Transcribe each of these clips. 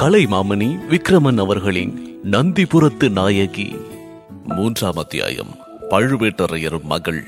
கலைமாமணி விக்ரமன் அவர்களின் நந்திபுரத்து நாயகி மூன்றாம் அத்தியாயம் பழுவேட்டரையர் மகள்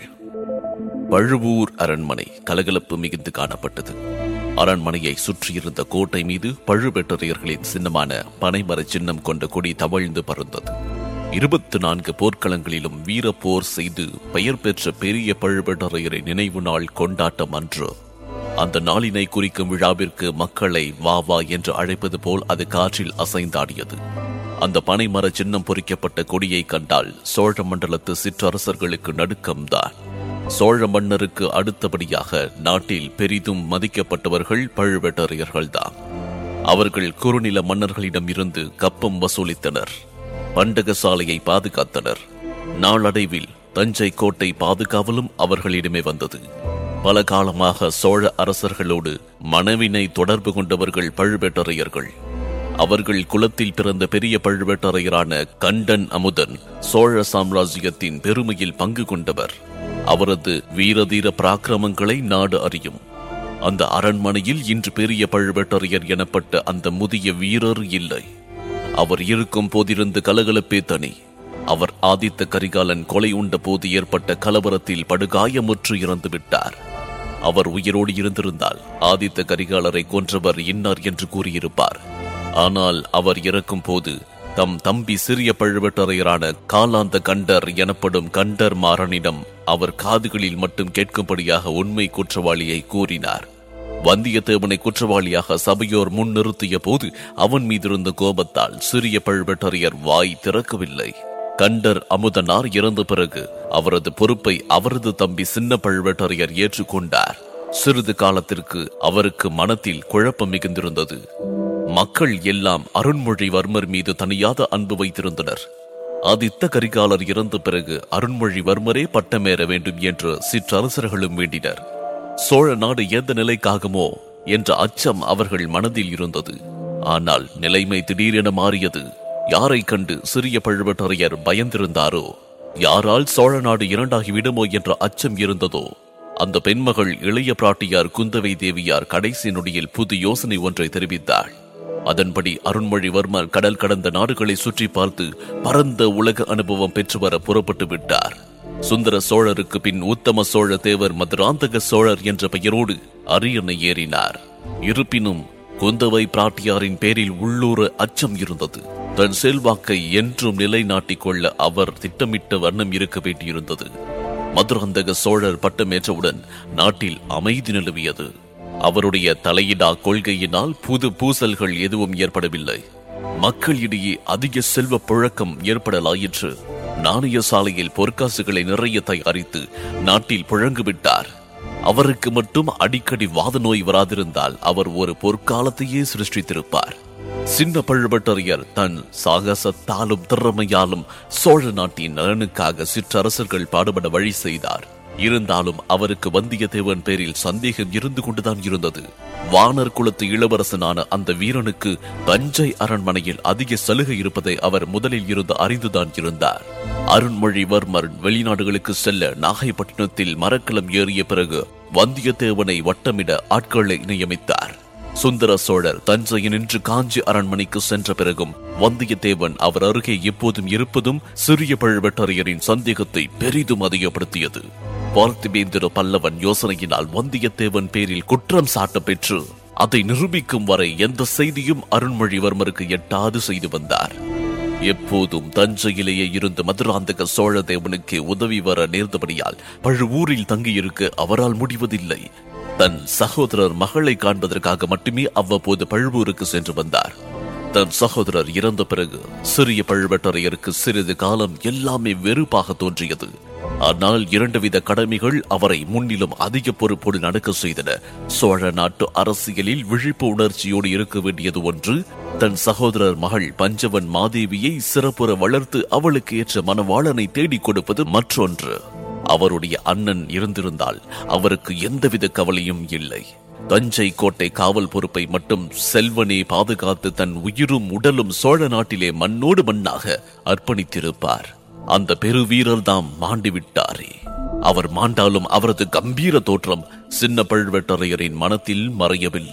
பழுவூர் அரண்மனை கலகலப்பு மிகுந்து காணப்பட்டது அரண்மனையை சுற்றியிருந்த கோட்டை மீது பழுவேட்டரையர்களின் சின்னமான பனைமர சின்னம் கொண்ட கொடி தவழ்ந்து பறந்தது இருபத்தி நான்கு போர்க்களங்களிலும் வீரப்போர் செய்து பெயர் பெற்ற பெரிய பழுவேட்டரையரை நினைவு நாள் கொண்டாட்டம் அன்று அந்த நாளினை குறிக்கும் விழாவிற்கு மக்களை வா வா என்று அழைப்பது போல் அது காற்றில் அசைந்தாடியது அந்த பனைமர சின்னம் பொறிக்கப்பட்ட கொடியை கண்டால் சோழ மண்டலத்து சிற்றரசர்களுக்கு நடுக்கம்தான் சோழ மன்னருக்கு அடுத்தபடியாக நாட்டில் பெரிதும் மதிக்கப்பட்டவர்கள் பழுவேட்டரையர்கள்தான் அவர்கள் குறுநில மன்னர்களிடம் இருந்து கப்பம் வசூலித்தனர் பண்டகசாலையை பாதுகாத்தனர் நாளடைவில் தஞ்சை கோட்டை பாதுகாவலும் அவர்களிடமே வந்தது பல காலமாக சோழ அரசர்களோடு மனைவினை தொடர்பு கொண்டவர்கள் பழுவேட்டரையர்கள் அவர்கள் குலத்தில் பிறந்த பெரிய பழுவேட்டரையரான கண்டன் அமுதன் சோழ சாம்ராஜ்யத்தின் பெருமையில் பங்கு கொண்டவர் அவரது வீரதீர பராக்கிரமங்களை நாடு அறியும் அந்த அரண்மனையில் இன்று பெரிய பழுவேட்டரையர் எனப்பட்ட அந்த முதிய வீரர் இல்லை அவர் இருக்கும் போதிருந்து கலகலப்பே தனி அவர் ஆதித்த கரிகாலன் கொலை உண்ட போது ஏற்பட்ட கலவரத்தில் படுகாயமுற்று இறந்து விட்டார் அவர் உயிரோடு இருந்திருந்தால் ஆதித்த கரிகாலரை கொன்றவர் இன்னார் என்று கூறியிருப்பார் ஆனால் அவர் இறக்கும் போது தம் தம்பி சிறிய பழுவேட்டரையரான காலாந்த கண்டர் எனப்படும் கண்டர் மாறனிடம் அவர் காதுகளில் மட்டும் கேட்கும்படியாக உண்மை குற்றவாளியை கூறினார் வந்தியத்தேவனை குற்றவாளியாக சபையோர் முன் நிறுத்திய போது அவன் மீதிருந்த கோபத்தால் சிறிய பழுவேட்டரையர் வாய் திறக்கவில்லை கண்டர் அமுதனார் இறந்த பிறகு அவரது பொறுப்பை அவரது தம்பி சின்ன பழுவேட்டரையர் ஏற்றுக்கொண்டார் சிறிது காலத்திற்கு அவருக்கு மனத்தில் குழப்பம் மிகுந்திருந்தது மக்கள் எல்லாம் அருண்மொழிவர்மர் மீது தனியாத அன்பு வைத்திருந்தனர் ஆதித்த கரிகாலர் இறந்த பிறகு அருண்மொழிவர்மரே பட்டமேற வேண்டும் என்று சிற்றரசர்களும் வேண்டினர் சோழ நாடு எந்த நிலைக்காகுமோ என்ற அச்சம் அவர்கள் மனதில் இருந்தது ஆனால் நிலைமை திடீரென மாறியது யாரை கண்டு சிறிய பழுவேட்டரையர் பயந்திருந்தாரோ யாரால் சோழ நாடு இரண்டாகி விடுமோ என்ற அச்சம் இருந்ததோ அந்த பெண்மகள் இளைய பிராட்டியார் குந்தவை தேவியார் கடைசி நொடியில் புது யோசனை ஒன்றை தெரிவித்தாள் அதன்படி அருண்மொழிவர்மர் கடல் கடந்த நாடுகளை சுற்றி பார்த்து பரந்த உலக அனுபவம் பெற்று வர புறப்பட்டு விட்டார் சுந்தர சோழருக்கு பின் உத்தம சோழ தேவர் மதுராந்தக சோழர் என்ற பெயரோடு அரியணை ஏறினார் இருப்பினும் குந்தவை பிராட்டியாரின் பேரில் உள்ளூர அச்சம் இருந்தது தன் செல்வாக்கை என்றும் நிலைநாட்டிக் கொள்ள அவர் திட்டமிட்ட வண்ணம் இருக்க வேண்டியிருந்தது மதுராந்தக சோழர் பட்டமேற்றவுடன் நாட்டில் அமைதி நிலவியது அவருடைய தலையிடா கொள்கையினால் புது பூசல்கள் எதுவும் ஏற்படவில்லை மக்களிடையே அதிக செல்வ புழக்கம் ஏற்படலாயிற்று நாணய சாலையில் பொற்காசுகளை நிறைய தயாரித்து நாட்டில் புழங்குவிட்டார் அவருக்கு மட்டும் அடிக்கடி வாத நோய் வராதிருந்தால் அவர் ஒரு பொற்காலத்தையே சிருஷ்டித்திருப்பார் சின்ன பழுவட்டரையர் தன் சாகசத்தாலும் திறமையாலும் சோழ நாட்டின் நலனுக்காக சிற்றரசர்கள் பாடுபட வழி செய்தார் இருந்தாலும் அவருக்கு வந்தியத்தேவன் பேரில் சந்தேகம் இருந்து கொண்டுதான் இருந்தது வானர் குலத்து இளவரசனான அந்த வீரனுக்கு தஞ்சை அரண்மனையில் அதிக சலுகை இருப்பதை அவர் முதலில் இருந்து அறிந்துதான் இருந்தார் அருண்மொழிவர்மர் வெளிநாடுகளுக்கு செல்ல நாகைப்பட்டினத்தில் மரக்கலம் ஏறிய பிறகு வந்தியத்தேவனை வட்டமிட ஆட்களை நியமித்தார் சுந்தர சோழர் தஞ்சையினின்று காஞ்சி அரண்மனைக்கு சென்ற பிறகும் வந்தியத்தேவன் அவர் அருகே எப்போதும் இருப்பதும் சிறிய பழுவேட்டரையரின் சந்தேகத்தை பெரிதும் அதிகப்படுத்தியது பார்த்திபேந்திர பல்லவன் யோசனையினால் வந்தியத்தேவன் பேரில் குற்றம் சாட்ட பெற்று அதை நிரூபிக்கும் வரை எந்த செய்தியும் அருண்மொழிவர்மருக்கு எட்டாது செய்து வந்தார் எப்போதும் தஞ்சையிலேயே இருந்த மதுராந்தக சோழ தேவனுக்கு உதவி வர நேர்ந்தபடியால் பழுவூரில் தங்கியிருக்க அவரால் முடிவதில்லை தன் சகோதரர் மகளை காண்பதற்காக மட்டுமே அவ்வப்போது பழுவூருக்கு சென்று வந்தார் தன் சகோதரர் இறந்த பிறகு சிறிய பழுவேட்டரையருக்கு சிறிது காலம் எல்லாமே வெறுப்பாக தோன்றியது ஆனால் இரண்டு வித கடமைகள் அவரை முன்னிலும் அதிக பொறுப்போடு நடக்க செய்தன சோழ நாட்டு அரசியலில் விழிப்பு உணர்ச்சியோடு இருக்க வேண்டியது ஒன்று தன் சகோதரர் மகள் பஞ்சவன் மாதேவியை சிறப்புற வளர்த்து அவளுக்கு ஏற்ற மனவாளனை தேடிக் கொடுப்பது மற்றொன்று அவருடைய அண்ணன் இருந்திருந்தால் அவருக்கு எந்தவித கவலையும் இல்லை தஞ்சை கோட்டை காவல் பொறுப்பை மட்டும் செல்வனே பாதுகாத்து தன் உயிரும் உடலும் சோழ நாட்டிலே மண்ணோடு மண்ணாக அர்ப்பணித்திருப்பார் அந்த பெருவீரர் தாம் மாண்டு விட்டாரே அவர் மாண்டாலும் அவரது கம்பீர தோற்றம் சின்ன பழுவேட்டரையரின் மனத்தில் மறையவில்லை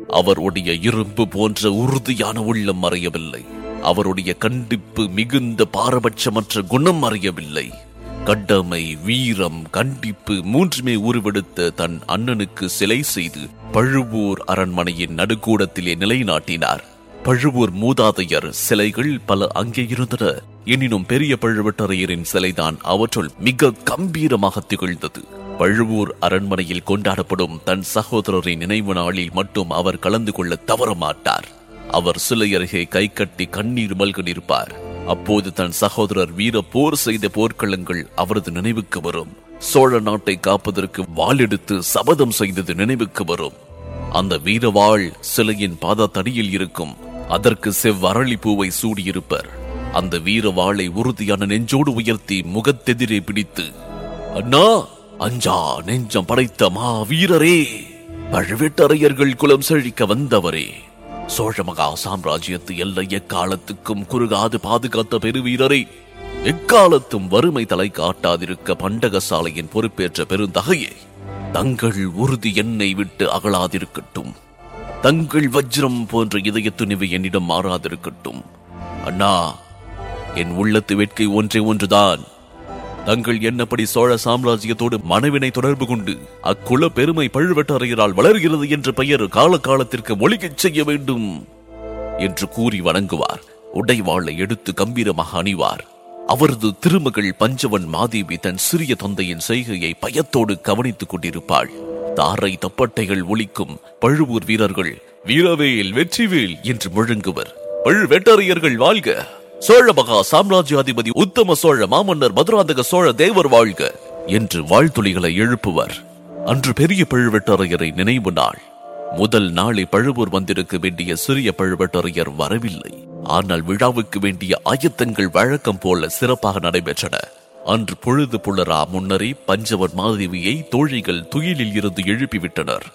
அவருடைய இரும்பு போன்ற உறுதியான உள்ளம் மறையவில்லை அவருடைய கண்டிப்பு மிகுந்த பாரபட்சமற்ற குணம் மறையவில்லை கடமை வீரம் கண்டிப்பு மூன்றுமே உருவெடுத்த தன் அண்ணனுக்கு சிலை செய்து பழுவூர் அரண்மனையின் நடுக்கூடத்திலே நிலைநாட்டினார் பழுவூர் மூதாதையர் சிலைகள் பல அங்கே இருந்தன எனினும் பெரிய பழுவட்டரையரின் சிலைதான் அவற்றுள் மிக கம்பீரமாக திகழ்ந்தது பழுவூர் அரண்மனையில் கொண்டாடப்படும் தன் சகோதரரின் நினைவு நாளில் மட்டும் அவர் கலந்து கொள்ள தவற மாட்டார் அவர் சிலை அருகே கை கட்டி கண்ணீர் மல்க நிற்பார் அப்போது தன் சகோதரர் வீர போர் செய்த போர்க்களங்கள் அவரது நினைவுக்கு வரும் சோழ நாட்டை காப்பதற்கு வாளெடுத்து சபதம் செய்தது நினைவுக்கு வரும் அந்த வீரவாள் சிலையின் பாதத்தடியில் இருக்கும் அதற்கு செவ்வரளி பூவை சூடியிருப்பர் அந்த வீரவாளை உறுதியான நெஞ்சோடு உயர்த்தி முகத்தெதிரே பிடித்து அண்ணா அஞ்சா நெஞ்சம் படைத்த மா வீரரே பழுவேட்டரையர்கள் குலம் செழிக்க வந்தவரே சோழ மகா சாம்ராஜ்யத்து எல்லை எக்காலத்துக்கும் குறுகாது பாதுகாத்த பெருவீரரே எக்காலத்தும் வறுமை தலை காட்டாதிருக்க பண்டகசாலையின் பொறுப்பேற்ற பெருந்தகையே தங்கள் உறுதி என்னை விட்டு அகலாதிருக்கட்டும் தங்கள் வஜ்ரம் போன்ற இதய துணிவு என்னிடம் மாறாதிருக்கட்டும் அண்ணா என் உள்ளத்து வேட்கை ஒன்றே ஒன்றுதான் தங்கள் என்னப்படி சோழ சாம்ராஜ்யத்தோடு மனைவினை தொடர்பு கொண்டு அக்குல பெருமை பழுவேட்டரையரால் வளர்கிறது என்ற பெயர் காலகாலத்திற்கு ஒழிக்கச் செய்ய வேண்டும் என்று கூறி வணங்குவார் உடைவாளை எடுத்து கம்பீரமாக அணிவார் அவரது திருமகள் பஞ்சவன் மாதேவி தன் சிறிய தந்தையின் செய்கையை பயத்தோடு கவனித்துக் கொண்டிருப்பாள் தாரை தப்பட்டைகள் ஒலிக்கும் பழுவூர் வீரர்கள் வீரவேல் வெற்றிவேல் என்று முழங்குவர் பழுவேட்டரையர்கள் வாழ்க சோழ மகா சாம்ராஜ்யாதிபதி உத்தம சோழ மாமன்னர் மதுராந்தக சோழ தேவர் வாழ்க என்று வாழ்த்துளிகளை எழுப்புவர் அன்று பெரிய பழுவேட்டரையரை நினைவு நாள் முதல் நாளை பழுவூர் வந்திருக்க வேண்டிய சிறிய பழுவேட்டரையர் வரவில்லை ஆனால் விழாவுக்கு வேண்டிய ஆயத்தங்கள் வழக்கம் போல சிறப்பாக நடைபெற்றன அன்று பொழுது புலரா முன்னரே பஞ்சவன் மாதேவியை தோழிகள் துயிலில் இருந்து எழுப்பிவிட்டனர்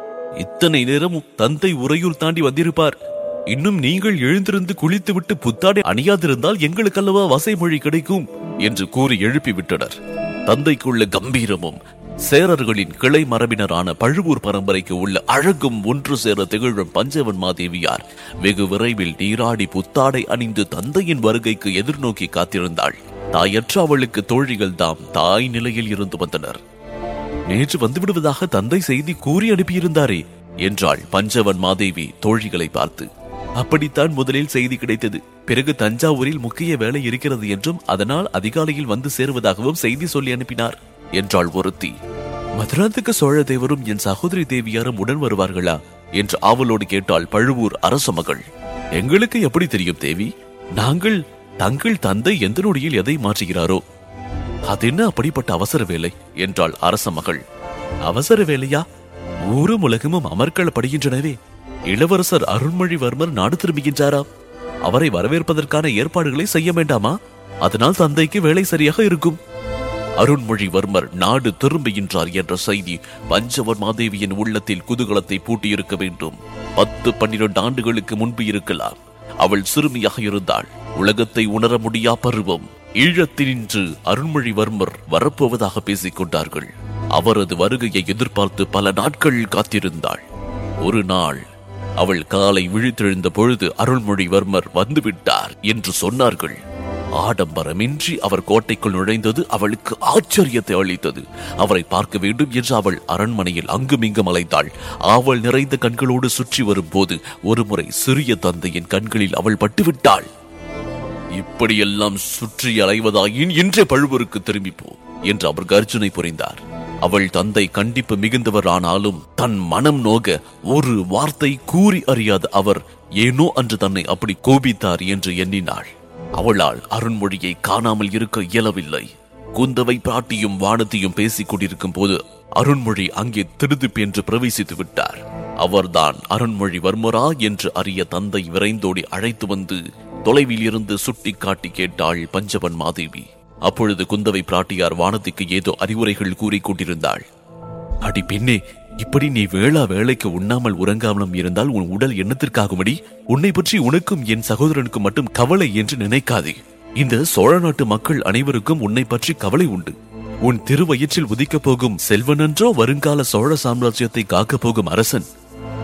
இத்தனை நேரமும் தந்தை உறையூர் தாண்டி வந்திருப்பார் இன்னும் நீங்கள் எழுந்திருந்து குளித்துவிட்டு புத்தாடை அணியாதிருந்தால் எங்களுக்கல்லவா வசைமொழி கிடைக்கும் என்று கூறி எழுப்பிவிட்டனர் தந்தைக்குள்ள கம்பீரமும் சேரர்களின் கிளை மரபினரான பழுவூர் பரம்பரைக்கு உள்ள அழகும் ஒன்று சேர திகழும் பஞ்சவன் மாதேவியார் வெகு விரைவில் நீராடி புத்தாடை அணிந்து தந்தையின் வருகைக்கு எதிர்நோக்கி காத்திருந்தாள் தாயற்ற அவளுக்கு தோழிகள் தாம் தாய் நிலையில் இருந்து வந்தனர் நேற்று வந்து விடுவதாக தந்தை செய்தி கூறி அனுப்பியிருந்தாரே என்றாள் பஞ்சவன் மாதேவி தோழிகளை பார்த்து அப்படித்தான் முதலில் செய்தி கிடைத்தது பிறகு தஞ்சாவூரில் முக்கிய வேலை இருக்கிறது என்றும் அதனால் அதிகாலையில் வந்து சேருவதாகவும் செய்தி சொல்லி அனுப்பினார் என்றாள் ஒருத்தி மதுராந்தக சோழ தேவரும் என் சகோதரி தேவியாரும் உடன் வருவார்களா என்று ஆவலோடு கேட்டாள் பழுவூர் அரச மகள் எங்களுக்கு எப்படி தெரியும் தேவி நாங்கள் தங்கள் தந்தை எந்த நொடியில் எதை மாற்றுகிறாரோ அது என்ன அப்படிப்பட்ட அவசர வேலை என்றாள் அரச மகள் அவசர வேலையா ஊரும் உலகமும் அமர்கள் படுகின்றனவே இளவரசர் அருண்மொழிவர்மர் நாடு திரும்புகின்றாராம் அவரை வரவேற்பதற்கான ஏற்பாடுகளை செய்ய வேண்டாமா அதனால் தந்தைக்கு வேலை சரியாக இருக்கும் அருண்மொழிவர்மர் நாடு திரும்புகின்றார் என்ற செய்தி பஞ்சவர் மாதேவியின் உள்ளத்தில் குதூகலத்தை பூட்டியிருக்க வேண்டும் பத்து பன்னிரண்டு ஆண்டுகளுக்கு முன்பு இருக்கலாம் அவள் சிறுமியாக இருந்தாள் உலகத்தை உணர முடியா பருவம் ஈழத்தினின்று அருண்மொழிவர்மர் வரப்போவதாக பேசிக் கொண்டார்கள் அவரது வருகையை எதிர்பார்த்து பல நாட்கள் காத்திருந்தாள் ஒரு நாள் அவள் காலை விழித்தெழுந்த பொழுது அருள்மொழிவர்மர் வந்துவிட்டார் என்று சொன்னார்கள் ஆடம்பரமின்றி அவர் கோட்டைக்குள் நுழைந்தது அவளுக்கு ஆச்சரியத்தை அளித்தது அவரை பார்க்க வேண்டும் என்று அவள் அரண்மனையில் அங்குமிங்கும் அலைந்தாள் ஆவல் நிறைந்த கண்களோடு சுற்றி வரும்போது ஒருமுறை சிறிய தந்தையின் கண்களில் அவள் பட்டுவிட்டாள் இப்படியெல்லாம் சுற்றி அலைவதாயின் இன்றே பழுவருக்கு திரும்பி போ என்று அவர் கர்ஜனை புரிந்தார் அவள் தந்தை கண்டிப்பு மிகுந்தவர் ஆனாலும் தன் மனம் நோக ஒரு வார்த்தை கூறி அறியாத அவர் ஏனோ அன்று தன்னை அப்படி கோபித்தார் என்று எண்ணினாள் அவளால் அருண்மொழியை காணாமல் இருக்க இயலவில்லை குந்தவை பிராட்டியும் வானத்தையும் பேசிக் கொண்டிருக்கும் போது அருண்மொழி அங்கே திடுதிப் என்று பிரவேசித்து விட்டார் அவர்தான் அருண்மொழிவர்மரா என்று அறிய தந்தை விரைந்தோடி அழைத்து வந்து தொலைவில் இருந்து சுட்டி காட்டி கேட்டாள் பஞ்சவன் மாதேவி அப்பொழுது குந்தவை பிராட்டியார் வானத்துக்கு ஏதோ அறிவுரைகள் கூறிக் கொண்டிருந்தாள் அடி பெண்ணே இப்படி நீ வேளா வேலைக்கு உண்ணாமல் உறங்காமலும் இருந்தால் உன் உடல் எண்ணத்திற்காகும்படி உன்னை பற்றி உனக்கும் என் சகோதரனுக்கும் மட்டும் கவலை என்று நினைக்காதே இந்த சோழ நாட்டு மக்கள் அனைவருக்கும் உன்னை பற்றி கவலை உண்டு உன் திருவயிற்றில் உதிக்கப் போகும் செல்வனன்றோ வருங்கால சோழ சாம்ராஜ்யத்தை காக்கப் போகும் அரசன்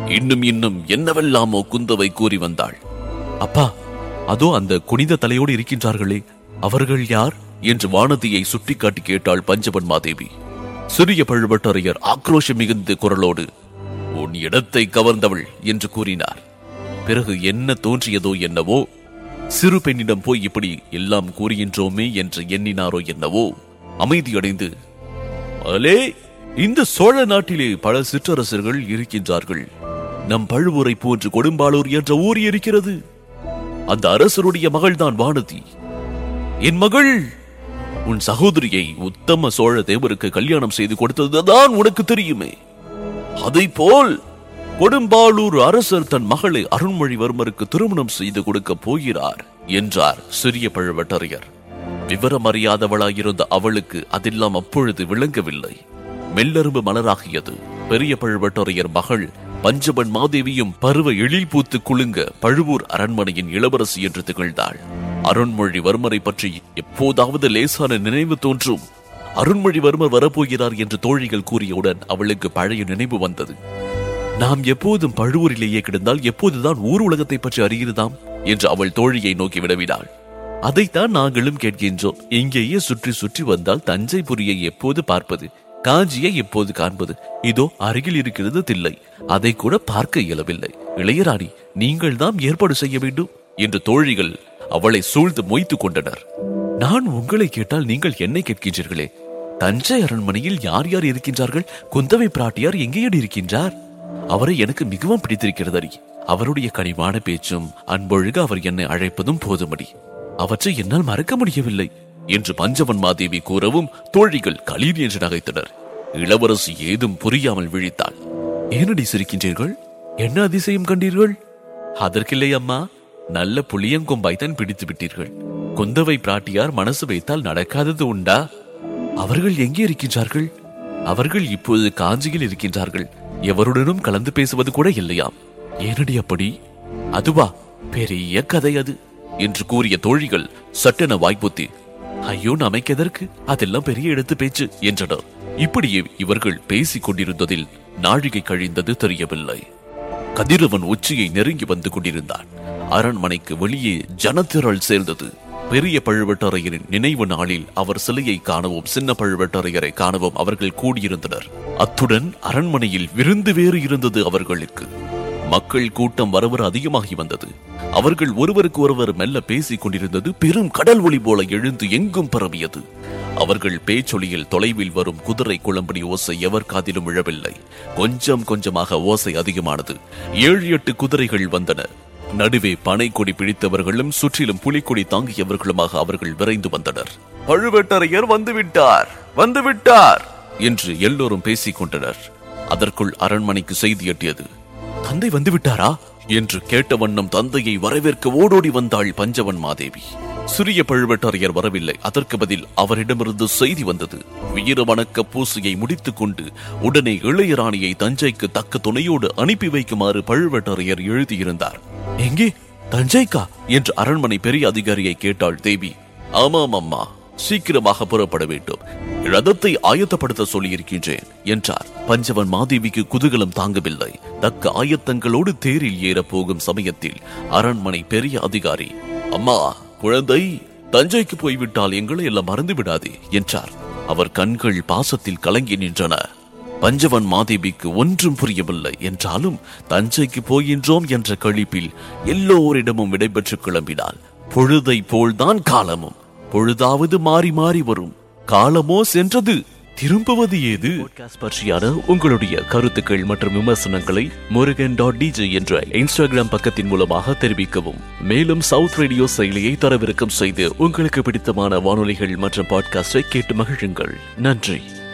இன்னும் இன்னும் என்னவெல்லாமோ குந்தவை கூறி வந்தாள் அப்பா அதோ அந்த குனித தலையோடு இருக்கின்றார்களே அவர்கள் யார் என்று வானதியை சுட்டிக்காட்டி கேட்டாள் பஞ்சவன் மாதேவி சிறிய பழுவட்டரையர் ஆக்ரோஷம் மிகுந்த குரலோடு உன் இடத்தை கவர்ந்தவள் என்று கூறினார் பிறகு என்ன தோன்றியதோ என்னவோ சிறு பெண்ணிடம் போய் இப்படி எல்லாம் கூறுகின்றோமே என்று எண்ணினாரோ என்னவோ அமைதியடைந்து அலே இந்த சோழ நாட்டிலே பல சிற்றரசர்கள் இருக்கின்றார்கள் நம் பழுவூரை போன்று கொடும்பாளூர் என்ற ஊர் இருக்கிறது அந்த அரசருடைய மகள்தான் வானதி என் மகள் உன் சகோதரியை உத்தம சோழ தேவருக்கு கல்யாணம் செய்து கொடுத்ததுதான் உனக்கு தெரியுமே அதை போல் கொடும்பாளூர் அரசர் தன் மகளை அருண்மொழிவர்மருக்கு திருமணம் செய்து கொடுக்க போகிறார் என்றார் சிறிய பழுவட்டரையர் விவரம் அறியாதவளாயிருந்த அவளுக்கு அதெல்லாம் அப்பொழுது விளங்கவில்லை மெல்லரும்பு மலராகியது பெரிய பழுவட்டரையர் மகள் பஞ்சபன் மாதேவியும் பருவ எழில் பூத்து குலுங்க பழுவூர் அரண்மனையின் இளவரசி என்று திகழ்ந்தாள் அருண்மொழிவர்மரை பற்றி எப்போதாவது லேசான நினைவு தோன்றும் அருண்மொழிவர்மர் வரப்போகிறார் என்று தோழிகள் கூறியவுடன் அவளுக்கு பழைய நினைவு வந்தது நாம் எப்போதும் பழுவூரிலேயே கிடந்தால் எப்போதுதான் ஊர் உலகத்தை பற்றி அறிகிறதாம் என்று அவள் தோழியை நோக்கி விடவினாள் அதைத்தான் நாங்களும் கேட்கின்றோம் இங்கேயே சுற்றி சுற்றி வந்தால் தஞ்சைபுரியை எப்போது பார்ப்பது காஞ்சியை எப்போது காண்பது இதோ அருகில் இருக்கிறது தில்லை அதை கூட பார்க்க இயலவில்லை இளையராணி நீங்கள் தான் ஏற்பாடு செய்ய வேண்டும் என்று தோழிகள் அவளை சூழ்ந்து மொய்த்து கொண்டனர் நான் உங்களை கேட்டால் நீங்கள் என்னை கேட்கின்றீர்களே தஞ்சை அரண்மனையில் யார் யார் இருக்கின்றார்கள் குந்தவை பிராட்டியார் எங்கேயடி இருக்கின்றார் அவரை எனக்கு மிகவும் பிடித்திருக்கிறதடி அவருடைய கனிவான பேச்சும் அன்பொழுக அவர் என்னை அழைப்பதும் போதுமடி அவற்றை என்னால் மறக்க முடியவில்லை என்று பஞ்சவன் மாதேவி கூறவும் தோழிகள் களீர் என்று நகைத்தனர் இளவரசி ஏதும் புரியாமல் விழித்தாள் ஏனடி சிரிக்கின்றீர்கள் என்ன அதிசயம் கண்டீர்கள் அதற்கில்லை அம்மா நல்ல புளியங்கொம்பாய்தான் பிடித்து விட்டீர்கள் குந்தவை பிராட்டியார் மனசு வைத்தால் நடக்காதது உண்டா அவர்கள் எங்கே இருக்கின்றார்கள் அவர்கள் இப்போது காஞ்சியில் இருக்கின்றார்கள் எவருடனும் கலந்து பேசுவது கூட இல்லையாம் ஏனடி அப்படி அதுவா பெரிய கதை அது என்று கூறிய தோழிகள் சட்டென வாய்ப்புத்தி ஐயோ நமக்கு எதற்கு அதெல்லாம் பெரிய எடுத்து பேச்சு என்றனர் இப்படியே இவர்கள் பேசிக் கொண்டிருந்ததில் நாழிகை கழிந்தது தெரியவில்லை கதிரவன் உச்சியை நெருங்கி வந்து கொண்டிருந்தான் அரண்மனைக்கு வெளியே ஜனத்திரள் சேர்ந்தது பெரிய பழுவேட்டரையரின் நினைவு நாளில் அவர் சிலையை காணவும் சின்ன பழுவேட்டரையரை காணவும் அவர்கள் கூடியிருந்தனர் அத்துடன் அரண்மனையில் விருந்து வேறு இருந்தது அவர்களுக்கு மக்கள் கூட்டம் வர வர அதிகமாகி வந்தது அவர்கள் ஒருவருக்கு ஒருவர் மெல்ல பேசிக் கொண்டிருந்தது பெரும் கடல் ஒளி போல எழுந்து எங்கும் பரவியது அவர்கள் பேச்சொலியில் தொலைவில் வரும் குதிரை குளம்படி ஓசை எவர் காதிலும் விழவில்லை கொஞ்சம் கொஞ்சமாக ஓசை அதிகமானது ஏழு எட்டு குதிரைகள் வந்தன நடுவே பனைக்கொடி பிடித்தவர்களும் சுற்றிலும் புலிக்கொடி தாங்கியவர்களுமாக அவர்கள் விரைந்து வந்தனர் பழுவேட்டரையர் வந்துவிட்டார் வந்துவிட்டார் என்று எல்லோரும் பேசிக் கொண்டனர் அதற்குள் அரண்மனைக்கு செய்தி எட்டியது தந்தை வந்துவிட்டாரா என்று கேட்ட வண்ணம் தந்தையை வரவேற்க ஓடோடி வந்தாள் பஞ்சவன் மாதேவி சிறிய பழுவேட்டரையர் வரவில்லை அதற்கு பதில் அவரிடமிருந்து செய்தி வந்தது வீர வணக்க பூசையை முடித்துக் கொண்டு உடனே இளையராணியை தஞ்சைக்கு தக்க துணையோடு அனுப்பி வைக்குமாறு பழுவேட்டரையர் எழுதியிருந்தார் எங்கே தஞ்சைக்கா என்று அரண்மனை பெரிய அதிகாரியை கேட்டாள் தேவி ஆமாம் அம்மா சீக்கிரமாக புறப்பட வேண்டும் ரதத்தை ஆயத்தப்படுத்த சொல்லியிருக்கின்றேன் என்றார் பஞ்சவன் மாதேவிக்கு குதூகலம் தாங்கவில்லை தக்க ஆயத்தங்களோடு தேரில் ஏற போகும் சமயத்தில் அரண்மனை பெரிய அதிகாரி அம்மா குழந்தை தஞ்சைக்கு போய்விட்டால் எங்களை எல்லாம் மறந்து விடாதே என்றார் அவர் கண்கள் பாசத்தில் கலங்கி நின்றன பஞ்சவன் மாதேவிக்கு ஒன்றும் புரியவில்லை என்றாலும் தஞ்சைக்கு போகின்றோம் என்ற கழிப்பில் எல்லோரிடமும் விடைபெற்று கிளம்பினாள் பொழுதை போல்தான் காலமும் பொழுதாவது மாறி மாறி வரும் காலமோ சென்றது திரும்புவது ஏது பாட்காஸ்ட் பற்றியான உங்களுடைய கருத்துக்கள் மற்றும் விமர்சனங்களை முருகன் டாட் டிஜே என்ற இன்ஸ்டாகிராம் பக்கத்தின் மூலமாக தெரிவிக்கவும் மேலும் சவுத் ரேடியோ செயலியை தரவிறக்கம் செய்து உங்களுக்கு பிடித்தமான வானொலிகள் மற்றும் பாட்காஸ்டை கேட்டு மகிழுங்கள் நன்றி